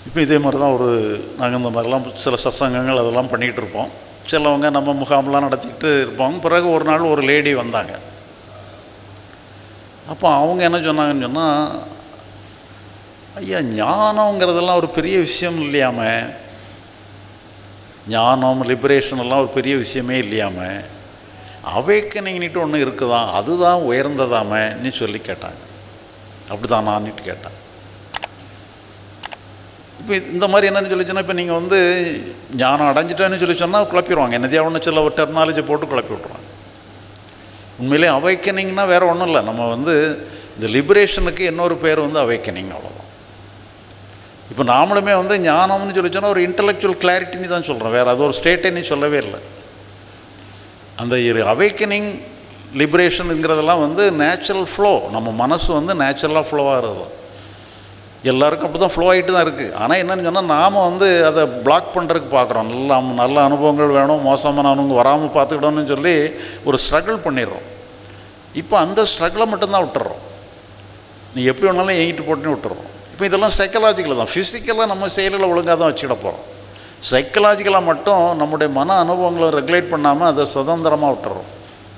இப்போ இதே மாதிரி தான் ஒரு நாங்கள் இந்த மாதிரிலாம் சில சத்சங்கங்கள் அதெல்லாம் பண்ணிகிட்டு இருப்போம் சிலவங்க நம்ம முகாம்லாம் நடத்திக்கிட்டு இருப்போம் பிறகு ஒரு நாள் ஒரு லேடி வந்தாங்க அப்போ அவங்க என்ன சொன்னாங்கன்னு சொன்னால் ஐயா ஞானங்கிறதெல்லாம் ஒரு பெரிய விஷயம் இல்லையாம ஞானம் லிபரேஷன் எல்லாம் ஒரு பெரிய விஷயமே இல்லையாம அவேக்கனிங்னிட்டு ஒன்று இருக்குதான் அதுதான் உயர்ந்ததாமன்னு சொல்லி கேட்டாங்க அப்படி தான் நான்ட்டு கேட்டேன் இப்போ இந்த மாதிரி என்னன்னு சொல்லி சொன்னால் இப்போ நீங்கள் வந்து ஞானம் அடைஞ்சிட்டேன்னு சொல்லி சொன்னால் குழப்பிடுவாங்க என்னதையா ஒன்று சில டெர்னாலஜி போட்டு குழப்பி விட்ருவாங்க உண்மையிலே அவைக்கனிங்னா வேறு ஒன்றும் இல்லை நம்ம வந்து இந்த லிபரேஷனுக்கு இன்னொரு பேர் வந்து அவைக்கனிங் அவ்வளோதான் இப்போ நாமளுமே வந்து ஞானம்னு சொல்லி சொன்னால் ஒரு இன்டலெக்சுவல் கிளாரிட்டின்னு தான் சொல்கிறோம் வேறு அது ஒரு ஸ்டேட்டுன்னு சொல்லவே இல்லை அந்த அவைக்கனிங் லிபரேஷனுங்கிறதெல்லாம் வந்து நேச்சுரல் ஃப்ளோ நம்ம மனசு வந்து நேச்சுரலாக ஃப்ளோவாக இருக்கும் எல்லாருக்கும் அப்படி தான் ஃப்ளோ ஆகிட்டு தான் இருக்குது ஆனால் என்னென்னு சொன்னால் நாம் வந்து அதை பிளாக் பண்ணுறதுக்கு பார்க்குறோம் நல்ல நல்ல அனுபவங்கள் வேணும் மோசமான அனுபவம் வராமல் பார்த்துக்கிடணும்னு சொல்லி ஒரு ஸ்ட்ரகிள் பண்ணிடுறோம் இப்போ அந்த ஸ்ட்ரகிளை மட்டும்தான் விட்டுறோம் நீ எப்படி வேணாலும் எங்கிட்டு போட்டுன்னு விட்டுறோம் இப்போ இதெல்லாம் சைக்கலாஜிக்கல் தான் ஃபிசிக்கலாக நம்ம செயல்களை ஒழுங்காக தான் வச்சுக்கிட போகிறோம் சைக்கலாஜிக்கலாக மட்டும் நம்முடைய மன அனுபவங்களை ரெகுலேட் பண்ணாமல் அதை சுதந்திரமாக விட்டுறோம்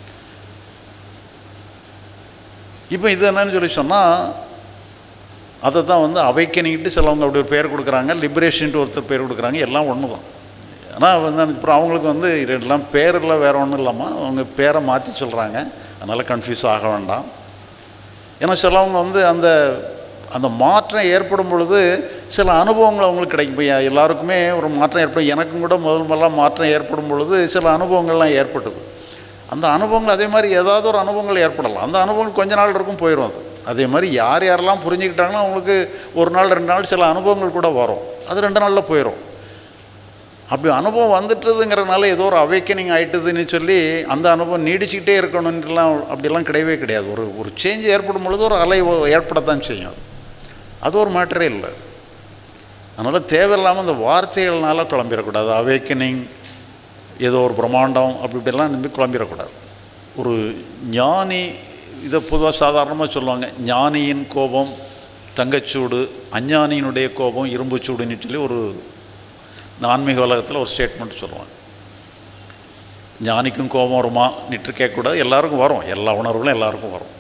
இப்போ இது என்னன்னு சொல்லி சொன்னால் அதை தான் வந்து அவைக்கனிக்கிட்டு சிலவங்க அப்படி ஒரு பேர் கொடுக்குறாங்க லிபரேஷன்ட்டு ஒருத்தர் பேர் கொடுக்குறாங்க எல்லாம் ஒன்று தான் ஆனால் வந்து அப்புறம் அவங்களுக்கு வந்து இதெல்லாம் பேரில் வேறு ஒன்றும் இல்லாமல் அவங்க பேரை மாற்றி சொல்கிறாங்க அதனால் கன்ஃபியூஸ் ஆக வேண்டாம் ஏன்னா சிலவங்க வந்து அந்த அந்த மாற்றம் ஏற்படும் பொழுது சில அனுபவங்கள் அவங்களுக்கு கிடைக்கும் இப்போ எல்லாருக்குமே ஒரு மாற்றம் ஏற்படும் எனக்கும் கூட முதல் முதலாம் மாற்றம் ஏற்படும் பொழுது சில அனுபவங்கள்லாம் ஏற்பட்டது அந்த அனுபவங்கள் அதே மாதிரி ஏதாவது ஒரு அனுபவங்கள் ஏற்படலாம் அந்த அனுபவங்கள் கொஞ்ச நாள் இருக்கும் போயிடும் அது அதே மாதிரி யார் யாரெல்லாம் புரிஞ்சுக்கிட்டாங்களோ அவங்களுக்கு ஒரு நாள் ரெண்டு நாள் சில அனுபவங்கள் கூட வரும் அது ரெண்டு நாளில் போயிடும் அப்படி அனுபவம் வந்துட்டுதுங்கிறனால ஏதோ ஒரு அவேக்கனிங் ஆகிட்டுதுன்னு சொல்லி அந்த அனுபவம் நீடிச்சுக்கிட்டே இருக்கணும்லாம் அப்படிலாம் கிடையவே கிடையாது ஒரு ஒரு சேஞ்ச் ஏற்படும் பொழுது ஒரு அலை ஏற்படத்தான் செய்யும் அது ஒரு மேட்டரே இல்லை அதனால் தேவையில்லாமல் அந்த வார்த்தைகள்னால குழம்பிடக்கூடாது அவேக்கனிங் ஏதோ ஒரு பிரம்மாண்டம் அப்படி இப்படிலாம் நம்பி குழம்பிடக்கூடாது ஒரு ஞானி இதை பொதுவாக சாதாரணமாக சொல்லுவாங்க ஞானியின் கோபம் தங்கச்சூடு அஞ்ஞானியினுடைய கோபம் இரும்பு சூடுன்னு சொல்லி ஒரு ஆன்மீக உலகத்தில் ஒரு ஸ்டேட்மெண்ட் சொல்லுவாங்க ஞானிக்கும் கோபம் வருமா நிட்டு கேட்கக்கூடாது எல்லாருக்கும் வரும் எல்லா உணர்வுகளும் எல்லாருக்கும் வரும்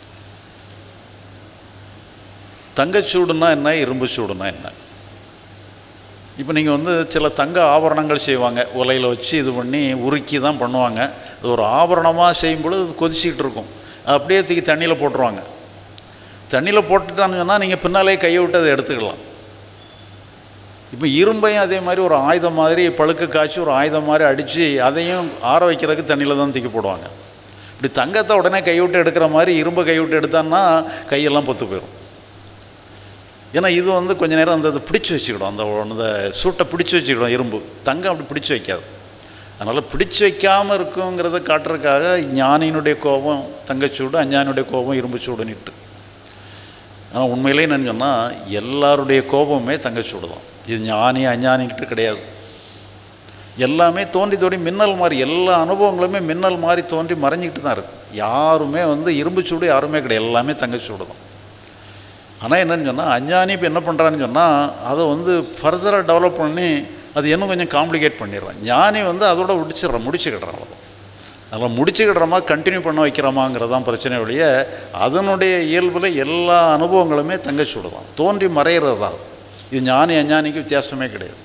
தங்கச்சூடுனா என்ன இரும்பு சூடுனா என்ன இப்போ நீங்கள் வந்து சில தங்க ஆபரணங்கள் செய்வாங்க உலையில் வச்சு இது பண்ணி உருக்கி தான் பண்ணுவாங்க அது ஒரு ஆபரணமாக செய்யும் பொழுது அது கொதிச்சிக்கிட்டு இருக்கும் அப்படியே தூக்கி தண்ணியில் போட்டுருவாங்க தண்ணியில் போட்டுட்டான்னு சொன்னால் நீங்கள் பின்னாலே கையை விட்டு அதை எடுத்துக்கலாம் இப்போ இரும்பையும் அதே மாதிரி ஒரு ஆயுதம் மாதிரி பழுக்க காய்ச்சி ஒரு ஆயுதம் மாதிரி அடித்து அதையும் ஆற வைக்கிறதுக்கு தண்ணியில் தான் தூக்கி போடுவாங்க இப்படி தங்கத்தை உடனே கை விட்டு எடுக்கிற மாதிரி இரும்பை கை விட்டு எடுத்தான்னா கையெல்லாம் பொத்து போயிடும் ஏன்னா இது வந்து கொஞ்ச நேரம் அந்த பிடிச்சி வச்சுக்கிடும் அந்த அந்த சூட்டை பிடிச்சி வச்சுக்கிடும் இரும்பு தங்கம் அப்படி பிடிச்சி வைக்காது அதனால் பிடிச்சி வைக்காமல் இருக்குங்கிறத காட்டுறதுக்காக ஞானியினுடைய கோபம் தங்கச்சூடு அஞ்ஞானியுடைய கோபம் இரும்பு சூடுன்னுட்டு ஆனால் உண்மையிலே என்னன்னு சொன்னால் எல்லாருடைய கோபமுமே தங்கச்சூடு தான் இது ஞானி அஞ்ஞானிக்கிட்டு கிடையாது எல்லாமே தோன்றி தோண்டி மின்னல் மாதிரி எல்லா அனுபவங்களுமே மின்னல் மாதிரி தோன்றி மறைஞ்சிக்கிட்டு தான் இருக்குது யாருமே வந்து இரும்பு சூடு யாருமே கிடையாது எல்லாமே தங்கச்சூடு தான் ஆனால் என்னன்னு சொன்னால் அஞ்ஞானி இப்போ என்ன பண்ணுறான்னு சொன்னால் அதை வந்து ஃபர்தராக டெவலப் பண்ணி அது இன்னும் கொஞ்சம் காம்ப்ளிகேட் பண்ணிடுறான் ஞானி வந்து அதோட முடிச்சிடுறான் முடிச்சுக்கிடுறான் அவ்வளோ அதில் முடிச்சுக்கிடுறோமா கண்டினியூ பண்ண வைக்கிறோமாங்கிறது தான் பிரச்சனை ஒழிய அதனுடைய இயல்பில் எல்லா அனுபவங்களுமே தங்கச்சூடு தான் தோன்றி மறையிறது தான் இது ஞானி அஞ்ஞானிக்கு வித்தியாசமே கிடையாது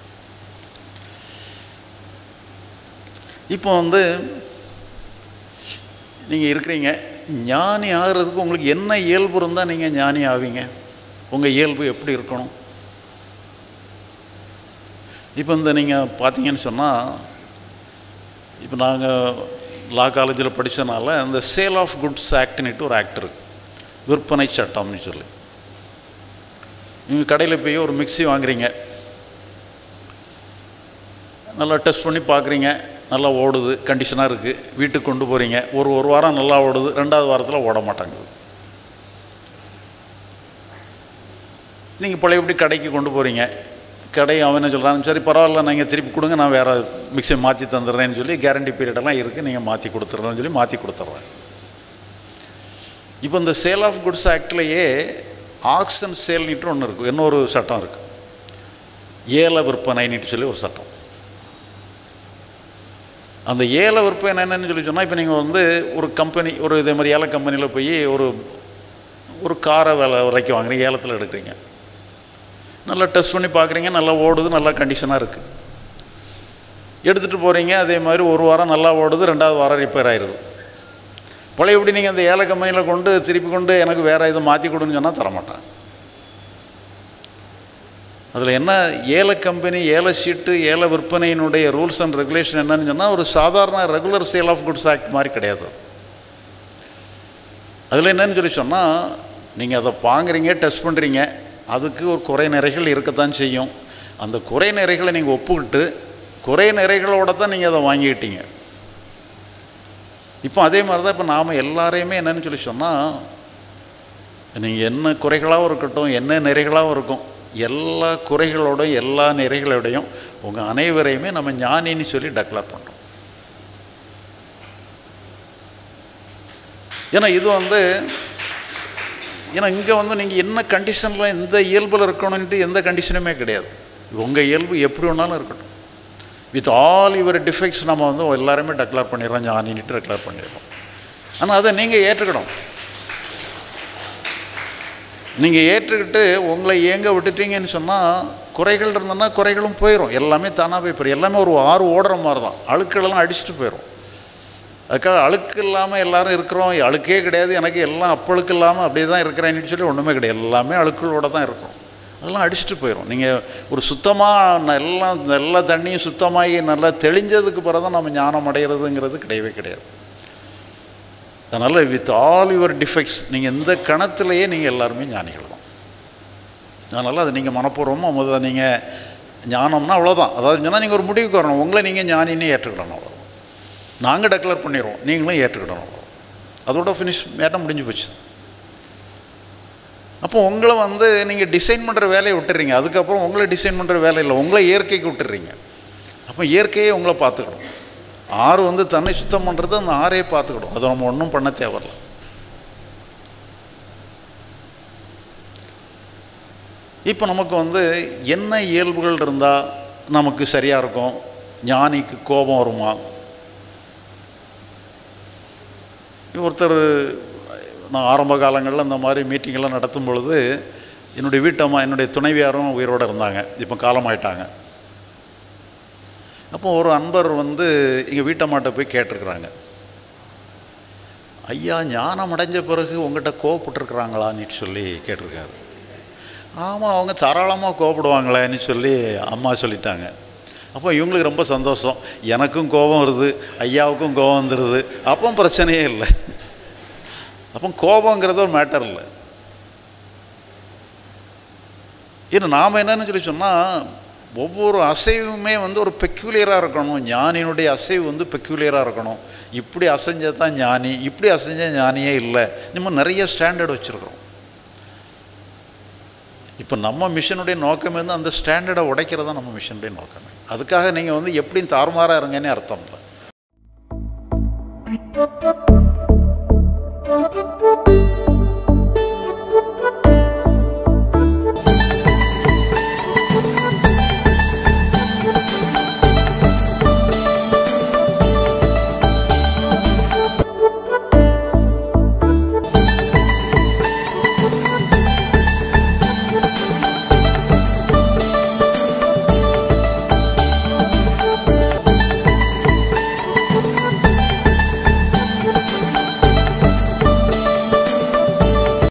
இப்போ வந்து நீங்கள் இருக்கிறீங்க ஞானி ஆகிறதுக்கு உங்களுக்கு என்ன இயல்பு இருந்தால் நீங்கள் ஞானி ஆவீங்க உங்கள் இயல்பு எப்படி இருக்கணும் இப்போ இந்த நீங்கள் பார்த்தீங்கன்னு சொன்னால் இப்போ நாங்கள் லா காலேஜில் படித்தனால இந்த சேல் ஆஃப் குட்ஸ் ஆக்ட்னுட்டு ஒரு ஆக்ட் இருக்குது விற்பனை சட்டம்னு சொல்லி நீங்கள் கடையில் போய் ஒரு மிக்சி வாங்குறீங்க நல்லா டெஸ்ட் பண்ணி பார்க்குறீங்க நல்லா ஓடுது கண்டிஷனாக இருக்குது வீட்டுக்கு கொண்டு போகிறீங்க ஒரு ஒரு வாரம் நல்லா ஓடுது ரெண்டாவது வாரத்தில் ஓட மாட்டாங்குது நீங்கள் பழையபடி கடைக்கு கொண்டு போகிறீங்க கடை அவன் என்ன சொல்கிறான் சரி பரவாயில்ல நீங்கள் திருப்பி கொடுங்க நான் வேறு மிக்ஸி மாற்றி தந்துடுறேன்னு சொல்லி கேரண்டி பீரியடெல்லாம் இருக்குது நீங்கள் மாற்றி கொடுத்துட்றேன்னு சொல்லி மாற்றி கொடுத்துட்றேன் இப்போ இந்த சேல் ஆஃப் குட்ஸ் ஆக்ட்லேயே ஆக்ஷன் சேல்னிட்டு ஒன்று இருக்குது இன்னொரு சட்டம் இருக்குது ஏல விற்பனைன்னு சொல்லி ஒரு சட்டம் அந்த ஏல விற்பனை என்னன்னு சொல்லி சொன்னால் இப்போ நீங்கள் வந்து ஒரு கம்பெனி ஒரு இதே மாதிரி ஏல கம்பெனியில் போய் ஒரு ஒரு காரை வேலை விலைக்கு வாங்குறீங்க ஏலத்தில் எடுக்கிறீங்க நல்லா டெஸ்ட் பண்ணி பார்க்குறீங்க நல்லா ஓடுது நல்லா கண்டிஷனாக இருக்குது எடுத்துகிட்டு போகிறீங்க அதே மாதிரி ஒரு வாரம் நல்லா ஓடுது ரெண்டாவது வாரம் ரிப்பேர் ஆயிடுது பழையபடி நீங்கள் அந்த ஏல கம்பெனியில் கொண்டு திருப்பி கொண்டு எனக்கு வேறு இதை மாற்றி கொடுன்னு சொன்னால் தரமாட்டான் அதில் என்ன ஏல கம்பெனி ஏல சீட்டு ஏல விற்பனையினுடைய ரூல்ஸ் அண்ட் ரெகுலேஷன் என்னன்னு சொன்னால் ஒரு சாதாரண regular sale of goods act மாதிரி கிடையாது அதில் என்னன்னு சொல்லி சொன்னால் நீங்கள் அதை வாங்குறீங்க டெஸ்ட் பண்ணுறீங்க அதுக்கு ஒரு குறை நிறைகள் இருக்கத்தான் செய்யும் அந்த குறை நிறைகளை நீங்கள் ஒப்புக்கிட்டு குறை நிறைகளோட தான் நீங்கள் அதை வாங்கிக்கிட்டீங்க இப்போ அதே மாதிரி தான் இப்போ நாம் எல்லாரையுமே என்னன்னு சொல்லி சொன்னால் நீங்கள் என்ன குறைகளாகவும் இருக்கட்டும் என்ன நிறைகளாகவும் இருக்கும் எல்லா குறைகளோடையும் எல்லா நிறைகளோடையும் உங்கள் அனைவரையுமே நம்ம ஞானின்னு சொல்லி டெக்ளேர் பண்ணுறோம் ஏன்னா இது வந்து ஏன்னா இங்கே வந்து நீங்கள் என்ன கண்டிஷனில் எந்த இயல்பில் இருக்கணும்ன்ட்டு எந்த கண்டிஷனுமே கிடையாது உங்கள் இயல்பு எப்படி வேணாலும் இருக்கட்டும் வித் ஆல் யுவர் டிஃபெக்ட்ஸ் நம்ம வந்து எல்லாருமே டெக்ளேர் பண்ணிடுறோம் ஞானின்ட்டு டெக்ளேர் பண்ணிடுறோம் ஆனால் அதை நீங்கள் ஏற்றுக்கணும் நீங்கள் ஏற்றுக்கிட்டு உங்களை ஏங்க விட்டுட்டீங்கன்னு சொன்னால் குறைகள் இருந்ததுன்னா குறைகளும் போயிடும் எல்லாமே தானாக போய் போயிடும் எல்லாமே ஒரு ஆறு ஓடுற மாதிரி தான் அழுக்களெல்லாம் அடிச்சுட்டு போயிடும் அதுக்காக அழுக்கு இல்லாமல் எல்லாரும் இருக்கிறோம் அழுக்கே கிடையாது எனக்கு எல்லாம் அப்பழுக்கு இல்லாமல் அப்படியே தான் இருக்கிறேன்னு சொல்லி ஒன்றுமே கிடையாது எல்லாமே அழுக்களோட தான் இருக்கும் அதெல்லாம் அடிச்சுட்டு போயிடும் நீங்கள் ஒரு சுத்தமாக எல்லாம் எல்லா தண்ணியும் சுத்தமாகி நல்லா தெளிஞ்சதுக்கு பிறகு தான் நம்ம ஞானம் அடைகிறதுங்கிறது கிடையவே கிடையாது அதனால் வித் ஆல் யுவர் டிஃபெக்ட்ஸ் நீங்கள் இந்த கணத்திலேயே நீங்கள் எல்லாருமே ஞானிகள் தான் அதனால் அது நீங்கள் மனப்பூர்வமாக முதல்ல நீங்கள் ஞானம்னா அவ்வளோதான் அதாவது சொன்னால் நீங்கள் ஒரு முடிவுக்கு வரணும் உங்களை நீங்கள் ஞானின்னு ஏற்றுக்கிடணும் அவ்வளோ நாங்கள் டெக்ளேர் பண்ணிடுவோம் நீங்களும் ஏற்றுக்கிடணும் அவ்வளோ அதோட ஃபினிஷ் மேட்டம் முடிஞ்சு போச்சு அப்போ உங்களை வந்து நீங்கள் டிசைன் பண்ணுற வேலையை விட்டுறீங்க அதுக்கப்புறம் உங்களை டிசைன் பண்ணுற வேலை இல்லை உங்களை இயற்கைக்கு விட்டுறீங்க அப்போ இயற்கையே உங்களை பார்த்துக்கணும் ஆறு வந்து தன்னை சுத்தம் பண்ணுறது அந்த ஆறையே பார்த்துக்கிடும் அதை நம்ம ஒன்றும் பண்ண தேவையில்ல இப்போ நமக்கு வந்து என்ன இயல்புகள் இருந்தால் நமக்கு சரியாக இருக்கும் ஞானிக்கு கோபம் வருமா ஒருத்தர் நான் ஆரம்ப காலங்களில் இந்த மாதிரி மீட்டிங்கெல்லாம் நடத்தும் பொழுது என்னுடைய வீட்டம்மா என்னுடைய துணைவியாரும் உயிரோடு இருந்தாங்க இப்போ காலமாயிட்டாங்க அப்போ ஒரு அன்பர் வந்து எங்கள் வீட்டம்மாட்ட போய் கேட்டிருக்கிறாங்க ஐயா ஞானம் அடைஞ்ச பிறகு உங்கள்கிட்ட கோவப்பட்டுருக்குறாங்களான்னு சொல்லி கேட்டிருக்காரு ஆமாம் அவங்க தாராளமாக கோவப்படுவாங்களேன்னு சொல்லி அம்மா சொல்லிட்டாங்க அப்போ இவங்களுக்கு ரொம்ப சந்தோஷம் எனக்கும் கோபம் வருது ஐயாவுக்கும் கோபம் வந்துடுது அப்போ பிரச்சனையே இல்லை அப்போ கோபங்கிறது ஒரு மேட்டர் இல்லை இது நாம் என்னன்னு சொல்லி சொன்னால் ஒவ்வொரு அசைவுமே வந்து ஒரு பெக்யூலியராக இருக்கணும் ஞானியினுடைய அசைவு வந்து பெக்யூலியராக இருக்கணும் இப்படி அசைஞ்சது தான் ஞானி இப்படி அசைஞ்ச ஞானியே இல்லை நம்ம நிறைய ஸ்டாண்டர்ட் வச்சுருக்கிறோம் இப்போ நம்ம மிஷனுடைய நோக்கம் வந்து அந்த ஸ்டாண்டர்டை உடைக்கிறது தான் நம்ம மிஷனுடைய நோக்கமே அதுக்காக நீங்கள் வந்து எப்படியும் தாறுமாறாக இருங்கன்னு அர்த்தம் இல்லை